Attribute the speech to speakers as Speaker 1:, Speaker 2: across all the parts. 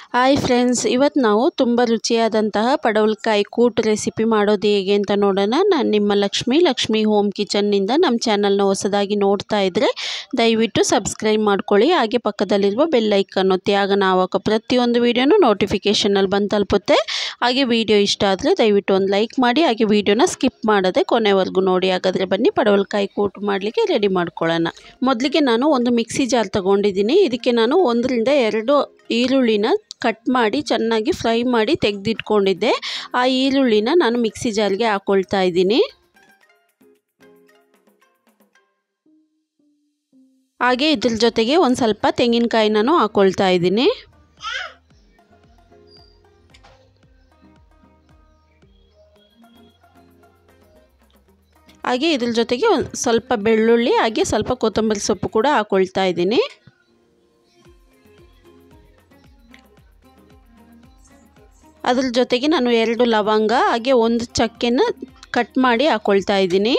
Speaker 1: hi friends ಇವತ್ತು ನಾವು ತುಂಬ ರುಚಿಯಾದಂತಹ ಪಡವಲಕಾಯಿ ಕೂಟ್ ರೆಸಿಪಿ ಮಾಡೋದು ಹೇಗೆ ಅಂತ ನೋಡೋಣ ನಾನು ನಿಮ್ಮ ಲಕ್ಷ್ಮಿ ಲಕ್ಷ್ಮಿ ಹೋಮ್ ಕಿಚನ್ನಿಂದ ನಮ್ಮ ಚಾನಲ್ನ ಹೊಸದಾಗಿ ನೋಡ್ತಾ ಇದ್ದರೆ ದಯವಿಟ್ಟು ಸಬ್ಸ್ಕ್ರೈಬ್ ಮಾಡ್ಕೊಳ್ಳಿ ಹಾಗೆ ಪಕ್ಕದಲ್ಲಿರುವ ಬೆಲ್ ಐಕನ್ ಒತ್ತಿ ಆಗ ನಾವು ಹಾಕೋ ಪ್ರತಿಯೊಂದು ವೀಡಿಯೋನೂ ನೋಟಿಫಿಕೇಷನಲ್ಲಿ ಬಂದು ತಲುಪುತ್ತೆ ಹಾಗೆ ವಿಡಿಯೋ ಇಷ್ಟ ಆದರೆ ದಯವಿಟ್ಟು ಒಂದು ಲೈಕ್ ಮಾಡಿ ಹಾಗೆ ವಿಡಿಯೋನ ಸ್ಕಿಪ್ ಮಾಡದೆ ಕೊನೆವರೆಗೂ ನೋಡಿ ಹಾಗಾದರೆ ಬನ್ನಿ ಪಡವಲಕಾಯಿ ಕೂಟ್ ಮಾಡಲಿಕ್ಕೆ ರೆಡಿ ಮಾಡ್ಕೊಳ್ಳೋಣ ಮೊದಲಿಗೆ ನಾನು ಒಂದು ಮಿಕ್ಸಿ ಜಾರ್ ತಗೊಂಡಿದ್ದೀನಿ ಇದಕ್ಕೆ ನಾನು ಒಂದರಿಂದ ಎರಡು ಈರುಳ್ಳಿನ ಕಟ್ ಮಾಡಿ ಚೆನ್ನಾಗಿ ಫ್ರೈ ಮಾಡಿ ತೆಗೆದಿಟ್ಕೊಂಡಿದ್ದೆ ಆ ಈರುಳ್ಳಿನ ನಾನು ಮಿಕ್ಸಿ ಜಾರ್ಗೆ ಹಾಕ್ಕೊಳ್ತಾ ಇದ್ದೀನಿ ಹಾಗೆ ಇದ್ರ ಜೊತೆಗೆ ಒಂದು ಸ್ವಲ್ಪ ತೆಂಗಿನಕಾಯಿನೂ ಹಾಕ್ಕೊಳ್ತಾ ಇದ್ದೀನಿ ಹಾಗೆ ಇದ್ರ ಜೊತೆಗೆ ಒಂದು ಸ್ವಲ್ಪ ಬೆಳ್ಳುಳ್ಳಿ ಹಾಗೆ ಸ್ವಲ್ಪ ಕೊತ್ತಂಬರಿ ಸೊಪ್ಪು ಕೂಡ ಹಾಕ್ಕೊಳ್ತಾ ಇದ್ದೀನಿ ಅದ್ರ ಜೊತೆಗೆ ನಾನು ಎರಡು ಲವಂಗ ಹಾಗೆ ಒಂದು ಚಕ್ಕೆನ ಕಟ್ ಮಾಡಿ ಹಾಕ್ಕೊಳ್ತಾ ಇದ್ದೀನಿ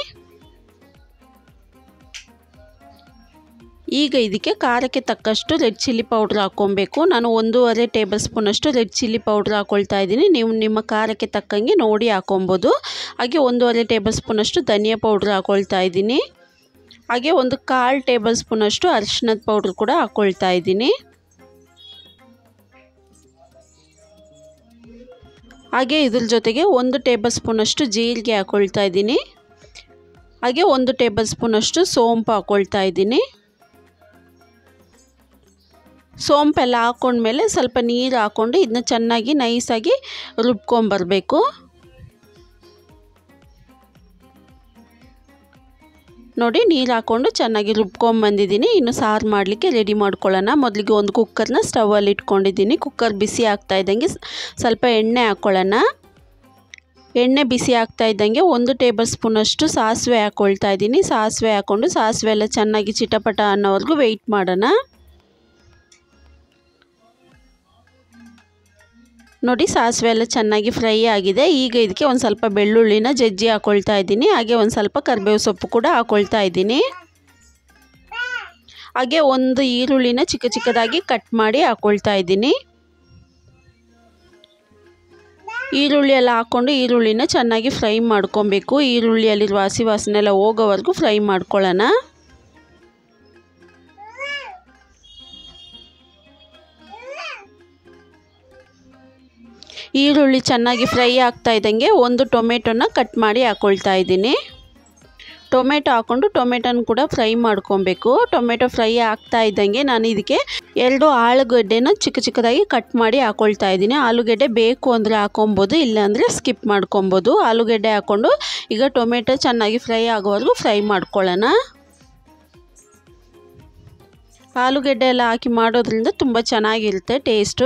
Speaker 1: ಈಗ ಇದಕ್ಕೆ ಖಾರಕ್ಕೆ ತಕ್ಕಷ್ಟು ರೆಡ್ ಚಿಲ್ಲಿ ಪೌಡ್ರ್ ಹಾಕ್ಕೊಬೇಕು ನಾನು ಒಂದೂವರೆ ಟೇಬಲ್ ಸ್ಪೂನಷ್ಟು ರೆಡ್ ಚಿಲ್ಲಿ ಪೌಡ್ರ್ ಹಾಕ್ಕೊಳ್ತಾ ಇದ್ದೀನಿ ನೀವು ನಿಮ್ಮ ಖಾರಕ್ಕೆ ತಕ್ಕಂಗೆ ನೋಡಿ ಹಾಕ್ಕೊಬೋದು ಹಾಗೆ ಒಂದೂವರೆ ಟೇಬಲ್ ಸ್ಪೂನಷ್ಟು ಧನಿಯಾ ಪೌಡ್ರ್ ಹಾಕ್ಕೊಳ್ತಾ ಇದ್ದೀನಿ ಹಾಗೆ ಒಂದು ಕಾಲು ಟೇಬಲ್ ಸ್ಪೂನಷ್ಟು ಅರಿಶಿನದ ಪೌಡ್ರ್ ಕೂಡ ಹಾಕ್ಕೊಳ್ತಾ ಇದ್ದೀನಿ ಹಾಗೆ ಇದ್ರ ಜೊತೆಗೆ ಒಂದು ಟೇಬಲ್ ಸ್ಪೂನಷ್ಟು ಜೀರಿಗೆ ಹಾಕ್ಕೊಳ್ತಾ ಇದ್ದೀನಿ ಹಾಗೆ ಒಂದು ಟೇಬಲ್ ಸ್ಪೂನಷ್ಟು ಸೋಂಪು ಹಾಕ್ಕೊಳ್ತಾ ಇದ್ದೀನಿ ಸೋಂಪೆಲ್ಲ ಹಾಕ್ಕೊಂಡ್ಮೇಲೆ ಸ್ವಲ್ಪ ನೀರು ಹಾಕ್ಕೊಂಡು ಇದನ್ನ ಚೆನ್ನಾಗಿ ನೈಸಾಗಿ ರುಬ್ಕೊಂಬರಬೇಕು ನೋಡಿ ನೀರು ಹಾಕ್ಕೊಂಡು ಚೆನ್ನಾಗಿ ರುಬ್ಕೊಂಬಂದಿದ್ದೀನಿ ಇನ್ನು ಸಾರು ಮಾಡಲಿಕ್ಕೆ ರೆಡಿ ಮಾಡ್ಕೊಳ್ಳೋಣ ಮೊದಲಿಗೆ ಒಂದು ಕುಕ್ಕರ್ನ ಸ್ಟವಲ್ಲಿ ಇಟ್ಕೊಂಡಿದ್ದೀನಿ ಕುಕ್ಕರ್ ಬಿಸಿ ಆಗ್ತಾ ಇದ್ದಂಗೆ ಸ್ವಲ್ಪ ಎಣ್ಣೆ ಹಾಕ್ಕೊಳ್ಳೋಣ ಎಣ್ಣೆ ಬಿಸಿ ಆಗ್ತಾ ಇದ್ದಂಗೆ ಒಂದು ಟೇಬಲ್ ಸ್ಪೂನಷ್ಟು ಸಾಸಿವೆ ಹಾಕ್ಕೊಳ್ತಾ ಇದ್ದೀನಿ ಸಾಸಿವೆ ಹಾಕ್ಕೊಂಡು ಸಾಸಿವೆ ಎಲ್ಲ ಚೆನ್ನಾಗಿ ಚಿಟಪಟ ಅನ್ನೋವರೆಗೂ ವೆಯ್ಟ್ ಮಾಡೋಣ ನೋಡಿ ಸಾಸಿವೆ ಎಲ್ಲ ಚೆನ್ನಾಗಿ ಫ್ರೈ ಆಗಿದೆ ಈಗ ಇದಕ್ಕೆ ಒಂದು ಸ್ವಲ್ಪ ಬೆಳ್ಳುಳ್ಳಿನ ಜಜ್ಜಿ ಹಾಕ್ಕೊಳ್ತಾ ಇದ್ದೀನಿ ಹಾಗೆ ಒಂದು ಸ್ವಲ್ಪ ಕರಿಬೇವು ಸೊಪ್ಪು ಕೂಡ ಹಾಕ್ಕೊಳ್ತಾ ಇದ್ದೀನಿ ಹಾಗೆ ಒಂದು ಈರುಳ್ಳಿನ ಚಿಕ್ಕ ಚಿಕ್ಕದಾಗಿ ಕಟ್ ಮಾಡಿ ಹಾಕ್ಕೊಳ್ತಾ ಇದ್ದೀನಿ ಈರುಳ್ಳಿ ಎಲ್ಲ ಹಾಕ್ಕೊಂಡು ಈರುಳ್ಳಿನ ಚೆನ್ನಾಗಿ ಫ್ರೈ ಮಾಡ್ಕೊಬೇಕು ಈರುಳ್ಳಿಯಲ್ಲಿರುವ ಹಸಿ ವಾಸನೆ ಎಲ್ಲ ಹೋಗೋವರೆಗೂ ಫ್ರೈ ಮಾಡ್ಕೊಳ್ಳೋಣ ಈರುಳ್ಳಿ ಚೆನ್ನಾಗಿ ಫ್ರೈ ಆಗ್ತಾ ಇದ್ದಂಗೆ ಒಂದು ಟೊಮೆಟೊನ ಕಟ್ ಮಾಡಿ ಹಾಕ್ಕೊಳ್ತಾ ಇದ್ದೀನಿ ಟೊಮೆಟೊ ಹಾಕ್ಕೊಂಡು ಟೊಮೆಟೊನ ಕೂಡ ಫ್ರೈ ಮಾಡ್ಕೊಬೇಕು ಟೊಮೆಟೊ ಫ್ರೈ ಆಗ್ತಾ ಇದ್ದಂಗೆ ನಾನು ಇದಕ್ಕೆ ಎರಡು ಆಲೂಗಡ್ಡೆನ ಚಿಕ್ಕ ಚಿಕ್ಕದಾಗಿ ಕಟ್ ಮಾಡಿ ಹಾಕ್ಕೊಳ್ತಾ ಇದ್ದೀನಿ ಆಲೂಗಡ್ಡೆ ಬೇಕು ಅಂದರೆ ಹಾಕೊಬೋದು ಇಲ್ಲಾಂದರೆ ಸ್ಕಿಪ್ ಮಾಡ್ಕೊಬೋದು ಆಲೂಗಡ್ಡೆ ಹಾಕ್ಕೊಂಡು ಈಗ ಟೊಮೆಟೊ ಚೆನ್ನಾಗಿ ಫ್ರೈ ಆಗೋವರೆಗೂ ಫ್ರೈ ಮಾಡ್ಕೊಳ್ಳೋಣ ಆಲೂಗಡ್ಡೆ ಎಲ್ಲ ಹಾಕಿ ಮಾಡೋದ್ರಿಂದ ತುಂಬ ಚೆನ್ನಾಗಿರುತ್ತೆ ಟೇಸ್ಟು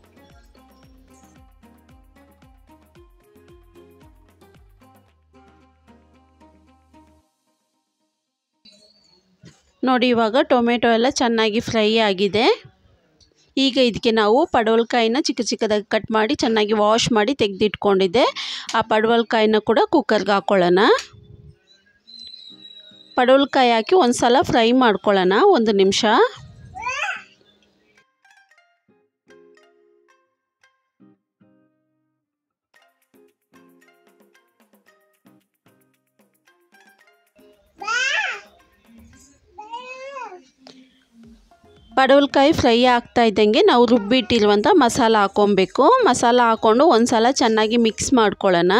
Speaker 1: ನೋಡಿ ಇವಾಗ ಟೊಮೆಟೊ ಎಲ್ಲ ಚೆನ್ನಾಗಿ ಫ್ರೈ ಆಗಿದೆ ಈಗ ಇದಕ್ಕೆ ನಾವು ಪಡವಲಕಾಯಿನ ಚಿಕ್ಕ ಚಿಕ್ಕದಾಗಿ ಕಟ್ ಮಾಡಿ ಚೆನ್ನಾಗಿ ವಾಶ್ ಮಾಡಿ ತೆಗೆದಿಟ್ಕೊಂಡಿದ್ದೆ ಆ ಪಡವಲಕಾಯಿನ ಕೂಡ ಕುಕ್ಕರ್ಗೆ ಹಾಕ್ಕೊಳ್ಳೋಣ ಪಡವಲಕಾಯಿ ಹಾಕಿ ಒಂದು ಸಲ ಫ್ರೈ ಮಾಡ್ಕೊಳ್ಳೋಣ ಒಂದು ನಿಮಿಷ ಪಡವಲಕಾಯಿ ಫ್ರೈ ಆಗ್ತಾ ಇದ್ದಂಗೆ ನಾವು ರುಬ್ಬಿಟ್ಟಿರುವಂಥ ಮಸಾಲ ಹಾಕ್ಕೊಬೇಕು ಮಸಾಲ ಹಾಕ್ಕೊಂಡು ಒಂದು ಸಲ ಚೆನ್ನಾಗಿ ಮಿಕ್ಸ್ ಮಾಡ್ಕೊಳ್ಳೋಣ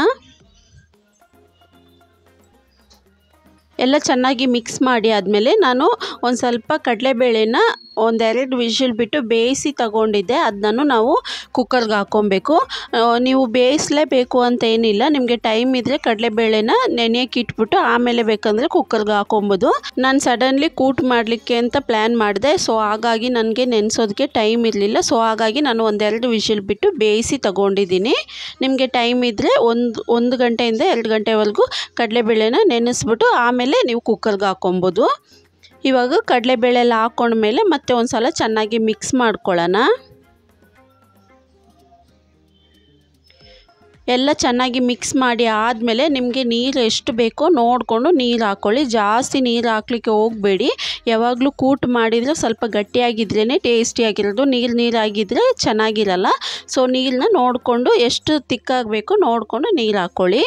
Speaker 1: ಎಲ್ಲ ಚೆನ್ನಾಗಿ ಮಿಕ್ಸ್ ಮಾಡಿ ಆದಮೇಲೆ ನಾನು ಒಂದು ಸ್ವಲ್ಪ ಕಡಲೆಬೇಳೆನ ಒಂದೆರಡು ವಿಷಿಲ್ ಬಿಟ್ಟು ಬೇಯಿಸಿ ತಗೊಂಡಿದ್ದೆ ಅದನ್ನು ನಾವು ಕುಕ್ಕರ್ಗೆ ಹಾಕ್ಕೊಬೇಕು ನೀವು ಬೇಯಿಸಲೇಬೇಕು ಅಂತ ಏನಿಲ್ಲ ನಿಮಗೆ ಟೈಮ್ ಇದ್ದರೆ ಕಡಲೆಬೇಳೆನ ನೆನೆಯಕ್ಕೆ ಇಟ್ಬಿಟ್ಟು ಆಮೇಲೆ ಬೇಕಂದರೆ ಕುಕ್ಕರ್ಗೆ ಹಾಕೊಬೋದು ನಾನು ಸಡನ್ಲಿ ಕೂಟ್ ಮಾಡಲಿಕ್ಕೆ ಅಂತ ಪ್ಲ್ಯಾನ್ ಮಾಡಿದೆ ಸೊ ಹಾಗಾಗಿ ನನಗೆ ನೆನೆಸೋದಕ್ಕೆ ಟೈಮ್ ಇರಲಿಲ್ಲ ಸೊ ಹಾಗಾಗಿ ನಾನು ಒಂದೆರಡು ವಿಷಿಲ್ ಬಿಟ್ಟು ಬೇಯಿಸಿ ತಗೊಂಡಿದ್ದೀನಿ ನಿಮಗೆ ಟೈಮ್ ಇದ್ದರೆ ಒಂದು ಒಂದು ಗಂಟೆಯಿಂದ ಎರಡು ಗಂಟೆವರೆಗೂ ಕಡಲೆಬೇಳೆನ ನೆನೆಸ್ಬಿಟ್ಟು ಆಮೇಲೆ ನೀವು ಕುಕ್ಕರ್ಗೆ ಹಾಕ್ಕೊಬೋದು ಇವಾಗ ಕಡಲೆಬೇಳೆ ಎಲ್ಲ ಹಾಕ್ಕೊಂಡ್ಮೇಲೆ ಮತ್ತೆ ಒಂದು ಸಲ ಚೆನ್ನಾಗಿ ಮಿಕ್ಸ್ ಮಾಡ್ಕೊಳ್ಳೋಣ ಎಲ್ಲ ಚೆನ್ನಾಗಿ ಮಿಕ್ಸ್ ಮಾಡಿ ಆದಮೇಲೆ ನಿಮಗೆ ನೀರು ಎಷ್ಟು ಬೇಕೋ ನೋಡಿಕೊಂಡು ನೀರು ಹಾಕ್ಕೊಳ್ಳಿ ಜಾಸ್ತಿ ನೀರು ಹಾಕ್ಲಿಕ್ಕೆ ಹೋಗಬೇಡಿ ಯಾವಾಗಲೂ ಕೂಟ್ ಮಾಡಿದರೆ ಸ್ವಲ್ಪ ಗಟ್ಟಿಯಾಗಿದ್ರೇ ಟೇಸ್ಟಿಯಾಗಿರೋದು ನೀರು ನೀರಾಗಿದ್ದರೆ ಚೆನ್ನಾಗಿರಲ್ಲ ಸೊ ನೀರನ್ನ ನೋಡಿಕೊಂಡು ಎಷ್ಟು ತಿಕ್ಕಾಗಬೇಕು ನೋಡಿಕೊಂಡು ನೀರು ಹಾಕ್ಕೊಳ್ಳಿ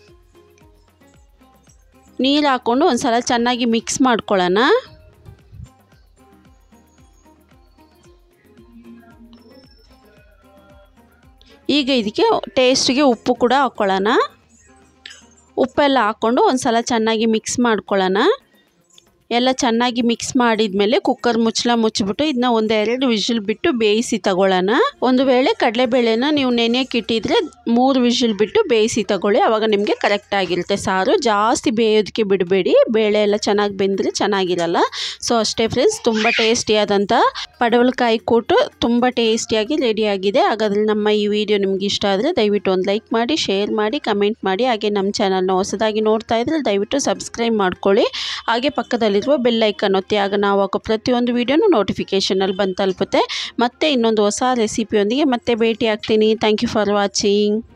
Speaker 1: ನೀರು ಹಾಕ್ಕೊಂಡು ಒಂದು ಸಲ ಚೆನ್ನಾಗಿ ಮಿಕ್ಸ್ ಮಾಡ್ಕೊಳ್ಳೋಣ ಈಗ ಇದಕ್ಕೆ ಟೇಸ್ಟಿಗೆ ಉಪ್ಪು ಕೂಡ ಹಾಕ್ಕೊಳ್ಳೋಣ ಉಪ್ಪೆಲ್ಲ ಹಾಕ್ಕೊಂಡು ಒಂದು ಸಲ ಚೆನ್ನಾಗಿ ಮಿಕ್ಸ್ ಮಾಡ್ಕೊಳ್ಳೋಣ ಎಲ್ಲ ಚೆನ್ನಾಗಿ ಮಿಕ್ಸ್ ಮಾಡಿದ್ಮೇಲೆ ಕುಕ್ಕರ್ ಮುಚ್ಚಳ ಮುಚ್ಚಿಬಿಟ್ಟು ಇದನ್ನ ಒಂದೆರಡು ವಿಷಿಲ್ ಬಿಟ್ಟು ಬೇಯಿಸಿ ತಗೊಳ್ಳೋಣ ಒಂದು ವೇಳೆ ಕಡಲೆಬೇಳೆನ ನೀವು ನೆನೆಯಕ್ಕೆ ಇಟ್ಟಿದ್ರೆ ಮೂರು ವಿಷಿಲ್ ಬಿಟ್ಟು ಬೇಯಿಸಿ ತಗೊಳ್ಳಿ ಆವಾಗ ನಿಮಗೆ ಕರೆಕ್ಟ್ ಆಗಿರುತ್ತೆ ಸಾರು ಜಾಸ್ತಿ ಬೇಯೋದಕ್ಕೆ ಬಿಡಬೇಡಿ ಬೇಳೆ ಎಲ್ಲ ಚೆನ್ನಾಗಿ ಬೆಂದರೆ ಚೆನ್ನಾಗಿರಲ್ಲ ಸೊ ಅಷ್ಟೇ ಫ್ರೆಂಡ್ಸ್ ತುಂಬ ಟೇಸ್ಟಿಯಾದಂಥ ಪಡವಲಕಾಯಿ ಕೂಟು ತುಂಬ ಟೇಸ್ಟಿಯಾಗಿ ರೆಡಿಯಾಗಿದೆ ಹಾಗಾದರೆ ನಮ್ಮ ಈ ವಿಡಿಯೋ ನಿಮ್ಗೆ ಇಷ್ಟ ಆದರೆ ದಯವಿಟ್ಟು ಒಂದು ಲೈಕ್ ಮಾಡಿ ಶೇರ್ ಮಾಡಿ ಕಮೆಂಟ್ ಮಾಡಿ ಹಾಗೆ ನಮ್ಮ ಚಾನಲ್ನ ಹೊಸದಾಗಿ ನೋಡ್ತಾ ಇದ್ದರೆ ದಯವಿಟ್ಟು ಸಬ್ಸ್ಕ್ರೈಬ್ ಮಾಡ್ಕೊಳ್ಳಿ ಹಾಗೆ ಪಕ್ಕದಲ್ಲಿರುವ ಬೆಲ್ ಐಕನ್ ಒತ್ತಿ ಆಗ ನಾವು ಹಾಕೋ ಪ್ರತಿಯೊಂದು ವೀಡಿಯೋನು ನೋಟಿಫಿಕೇಷನಲ್ಲಿ ಬಂದು ತಲುಪುತ್ತೆ ಮತ್ತೆ ಇನ್ನೊಂದು ಹೊಸ ರೆಸಿಪಿಯೊಂದಿಗೆ ಮತ್ತೆ ಭೇಟಿ ಆಗ್ತೀನಿ ಥ್ಯಾಂಕ್ ಯು ಫಾರ್ ವಾಚಿಂಗ್